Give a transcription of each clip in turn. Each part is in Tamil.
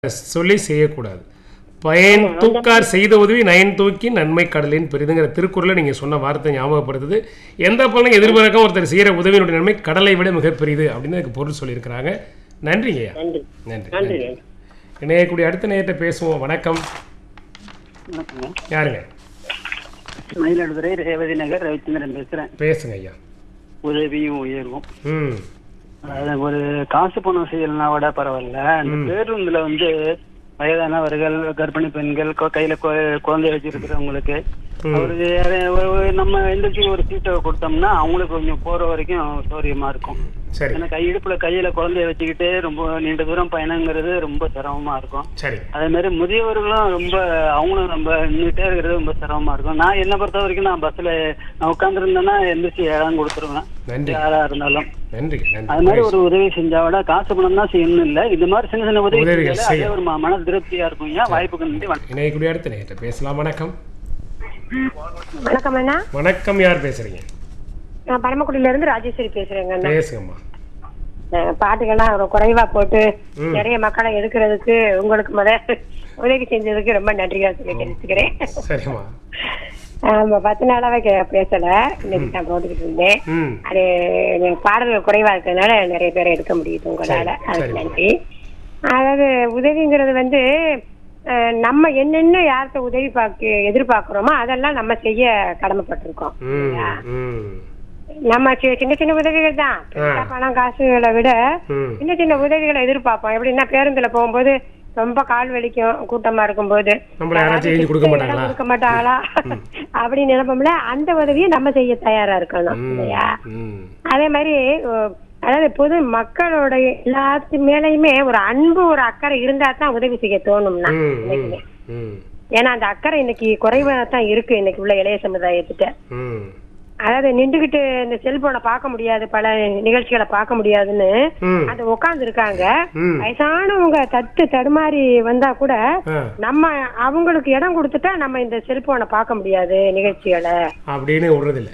சொல்லி செய்யக்கூடாது பயன் தூக்கார் செய்த உதவி நயன் தூக்கி நன்மை கடலின் பெரிதுங்கிற திருக்குறளை நீங்கள் சொன்ன வார்த்தை ஞாபகப்படுத்துது எந்த பலனும் எதிர்பார்க்க ஒருத்தர் செய்கிற உதவியினுடைய நன்மை கடலை விட மிக பெரிது அப்படின்னு அதுக்கு பொருள் சொல்லியிருக்கிறாங்க நன்றிங்க ஐயா நன்றி நன்றி நன்றி நன்றி இணையக்கூடிய அடுத்த நேரத்தை பேசுவோம் வணக்கம் வணக்கங்க யாருங்க மயிலாடுதுறை ரேவதி நகர் ரவிச்சந்திரன் பேசுறேன் பேசுங்க ஐயா உதவியும் உயர்வும் ம் அதாவது ஒரு காசு பணம் செய்யலனா விட பரவாயில்ல அந்த பேருந்துல வந்து வயதானவர்கள் கர்ப்பிணி பெண்கள் கொ- கையில கொ- குழந்தை வச்சிருக்கிறவங்களுக்கு ஒரு ஒரு- ஒரு நம்ம எந்திரிச்சு ஒரு சீட்டை கொடுத்தோம்னா அவங்களுக்கு கொஞ்சம் போற வரைக்கும் சௌரியமா இருக்கும் சரி ஏன்னா கை இடுப்புல கையில குழந்தைய வச்சுக்கிட்டு ரொம்ப நீண்ட தூரம் பயணங்கிறது ரொம்ப சிரமமா இருக்கும் சரி அதே மாதிரி முதியவர்களும் ரொம்ப அவங்களும் ரொம்ப நின்றுட்டே இருக்கிறது ரொம்ப சிரமமா இருக்கும் நான் என்ன பொறுத்த வரைக்கும் நான் பஸ்ல நான் உட்காந்துருந்தேன்னா எந்திரிச்சு இடம் கொடுத்துருவேன் நன்றி யாரா இருந்தாலும் நன்றி அது நன்றி மாதிரி ஒரு உதவி செஞ்சா விட காசு பணம் தான் செய்யணும் இல்ல இந்த மாதிரி சின்ன சின்ன உதவி உதவிகள் செஞ்சாலே அதே செய்யணும். ஒரு ம- மன திருப்தியா இருக்கும் ஏன் வாய்ப்புக்கு நன்றி வணக்கம். இணையக்கூடிய அடுத்த நேரத்தை பேசலாம் வணக்கம் வணக்கம் அண்ணா வணக்கம் யார் பேசுறீங்க நான் பரமக்குடியில இருந்து ராஜேஸ்வரி பேசுறேங்க அண்ணா பேசுங்கம்மா அஹ் பாட்டுகள்லாம் ஒரு குறைவா போட்டு ம். நிறைய மக்களை எடுக்கிறதுக்கு உங்களுக்கு முத உதவி செஞ்சதுக்கு ரொம்ப நன்றியா சொல்லி தெரிவிச்சுக்கிறேன் சரிம்மா ஆமா பத்து நாளாவே கே- பேசல இன்னைக்கு நான் போட்டுக்கிட்டு இருந்தேன் ம் அது எனக்கு பாடல்கள் குறைவா இருக்கிறதுனால நிறைய பேரை எடுக்க முடியுது உங்களால சரி, அதுக்கு சரி. நன்றி அதாவது உதவிங்கிறது வந்து அஹ், நம்ம என்னென்ன யார்கிட்ட உதவி பார்க்க எதிர்பார்க்கிறோமோ அதெல்லாம் நம்ம செய்ய கடமைப்பட்டிருக்கோம் ம் ம் நம்ம சி- சின்ன சின்ன உதவிகள் தான் பெருசா பணம் காசுகளை விட ம் சின்ன சின்ன உதவிகளை எதிர்பார்ப்போம் எப்படின்னா பேருந்துல போகும்போது ரொம்ப கால் வலிக்கும் கூட்டமா இருக்கும்போது நம்மள யாராச்சும் எழுதி கொடுக்க இடம் மாட்டாங்களா கொடுக்க மாட்டாங்களா அப்படின்னு நினைப்போம்ல அந்த உதவியை நம்ம செய்ய தயாரா இருக்கணும் இல்லையா ம் அதே மாதிரி அஹ், அதாவது பொது மக்களோட எல்லாத்து மேலயுமே ஒரு அன்பு ஒரு அக்கறை இருந்தா தான் உதவி செய்ய தோணும்னா ம் ம் இன்னைக்குமே. ம் ஏன்னா அந்த அக்கறை இன்னைக்கு குறைவா தான் இருக்கு இன்னைக்கு உள்ள இளைய சமுதாயத்துக்கு ம் அதாவது நின்றுகிட்டு இந்த செல்போனை பார்க்க முடியாது பல நிகழ்ச்சிகளை பார்க்க முடியாதுன்னு ம் அது உட்கார்ந்து இருக்காங்க ம் வயசானவங்க தட்டு தடுமாறி வந்தா கூட ஆ நம்ம அவங்களுக்கு இடம் கொடுத்துட்டா நம்ம இந்த செல்போனை பார்க்க முடியாது நிகழ்ச்சிகளை அப்படின்னு விடுறதில்ல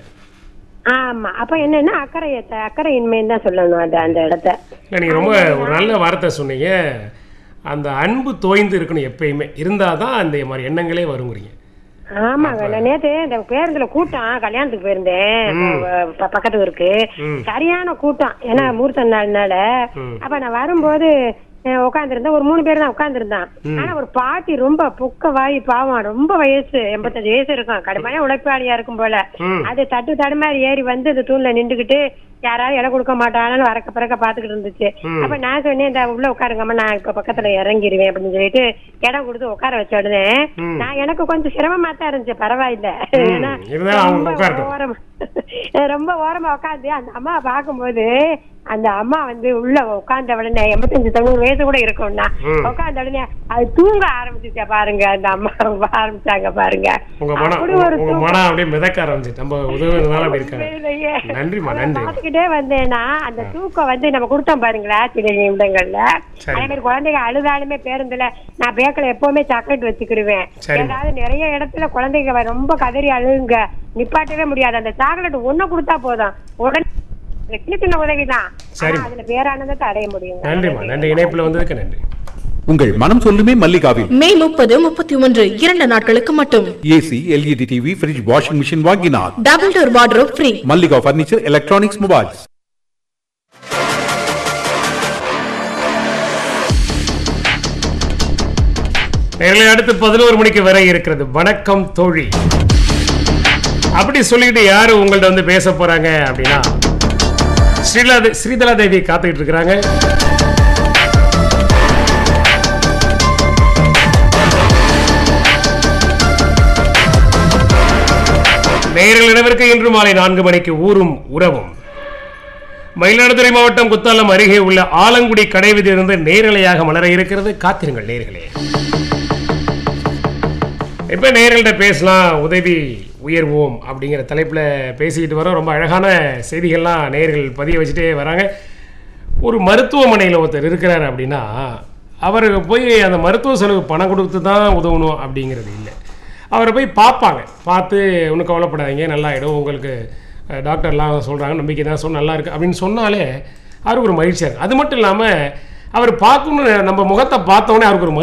ஆமா அப்ப என்னன்னா அக்கறைய அக்கறையின்மைன்னு தான் சொல்லணும் அந்த அந்த இடத்த இல்லை நீங்கள் ரொம்ப ஒரு நல்ல வார்த்தை சொன்னீங்க அந்த அன்பு தோய்ந்து இருக்கணும் எப்பயுமே இருந்தால் தான் அந்த மாதிரி எண்ணங்களே வருங்கிறீங்க ஆமாங்க நான் நேத்து இந்த பேருந்துல கூட்டம் கல்யாணத்துக்கு போயிருந்தேன் ப- பக்கத்து ஊருக்கு ம். சரியான கூட்டம் ஏன்னா மூர்த்த நாள்னால ம். அப்ப நான் வரும்போது உட்காந்துருந்தேன் ஒரு மூணு பேர் தான் உட்காந்துருந்தான் ஆனா ஒரு பாட்டி ரொம்ப புக்க வாய் பாவம் ரொம்ப வயசு எண்பத்தஞ்சு வயசு இருக்கும் கடுமையான உழைப்பாளியா இருக்கும் போல ம் அது தட்டு தடுமாறி ஏறி வந்து இந்த தூண்ல நின்றுகிட்டு யாராவது இடம் கொடுக்க மாட்டாங்கன்னு வரக்க பிறக்க பாத்துக்கிட்டு இருந்துச்சு ம். அப்ப நான் சொன்னேன் இந்த உள்ள உட்காருங்கம்மா நான் இப்ப பக்கத்துல இறங்கிருவேன் அப்படின்னு சொல்லிட்டு இடம் கொடுத்து உட்கார வச்ச உடனே ம். நான் எனக்கு கொஞ்சம் சிரமமா தான் இருந்துச்சு பரவாயில்ல ம். ஏன்னா இருந்தாலும் அவங்க ரொம்ப உட்காரட்டும். ஓரமா ரொம்ப ஓரமா உட்காந்து அந்த அம்மா பார்க்கும்போது அந்த அம்மா வந்து உள்ள உட்கார்ந்த உடனே எண்பத்தஞ்சு தொண்ணூறு வயசு கூட இருக்கும்னா ம். உட்கார்ந்த உடனே அது தூங்க ஆரம்பிச்சுச்சா பாருங்க அந்த அம்மா ஆரம்பிச்சாங்க பாருங்க உங்க மனம் அப்படி ஒரு உங்க மனம் அப்படியே மிதக்க ஆரம்பிச்சு நம்ம உதவுறதுனால அப்படி இருக்காங்க உண்மையிலேயே. நன்றிம்மா அதை நன்றி பார்த்துக்கிட்டே வந்தேன்னா அந்த தூக்கம் வந்து நம்ம கொடுத்தோம் பாருங்களா சில நிமிடங்கள்ல சரி. அதே மாதிரி குழந்தைங்க அழுதாலுமே பேருந்துல நான் பேக்கல எப்பவுமே சாக்லேட் வச்சுக்கிடுவேன் சரிம்மா. ஏதாவது நிறைய இடத்துல குழந்தைங்க வ- ரொம்ப கதறி அழுகுங்க நிப்பாட்டவே முடியாது அந்த சாக்லேட் ஒண்ணு கொடுத்தா போதும் உடனே இந்த சின்ன சின்ன உதவிதான் சரிம்மா. ஆனா அதுல பேரானந்தத்தை அடைய முடியும் நன்றிம்மா நன்றி இணைப்பில் வந்ததுக்கு நன்றி உங்கள் மனம் சொல்லுமே மல்லிகாவில் மே முப்பது முப்பத்தி ஒன்று இரண்டு நாட்களுக்கு மட்டும் AC LED TV fridge washing machine வாங்கினார் double door wardrobe free Mallika furniture electronics mobiles நேரில் அடுத்து பதினோரு மணிக்கு வரை இருக்கிறது வணக்கம் தோழி அப்படி சொல்லிட்டு யாரு உங்கள்ட்ட வந்து பேச போறாங்க அப்படின்னா ஸ்ரீலா தே- ஸ்ரீதலா தேவி காத்துக்கிட்டு இருக்கிறாங்க நேரில் இடவிற்கு இன்று மாலை நான்கு மணிக்கு ஊரும் உறவும் மயிலாடுதுறை மாவட்டம் குத்தாலம் அருகே உள்ள ஆலங்குடி கடைவீதியிலிருந்து நேரலையாக மலர இருக்கிறது காத்திருங்கள் நேர்களே இப்போ நேர்கள்ட்ட பேசலாம் உதவி உயர்வோம் அப்படிங்கிற தலைப்பில் பேசிக்கிட்டு வரோம் ரொம்ப அழகான செய்திகள்லாம் நேர்கள் பதிய வச்சுட்டே வராங்க ஒரு மருத்துவமனையில் ஒருத்தர் இருக்கிறார் அப்படின்னா அவருக்கு போய் அந்த மருத்துவ செலவு பணம் கொடுத்து தான் உதவணும் அப்படிங்கிறது இல்லை அவரை போய் பார்ப்பாங்க பார்த்து ஒன்றும் கவலைப்படாதீங்க நல்லாயிடும் உங்களுக்கு அஹ், டாக்டர்லாம் சொல்கிறாங்க நம்பிக்கை தான் சொன்ன நல்லா இருக்கு அப்படின்னு சொன்னாலே அவருக்கு ஒரு மகிழ்ச்சியாக இருக்குது அது மட்டும் இல்லாமல் அவர் பார்க்கணும் நம்ம முகத்தை பார்த்தோன்னே அவருக்கு ஒரு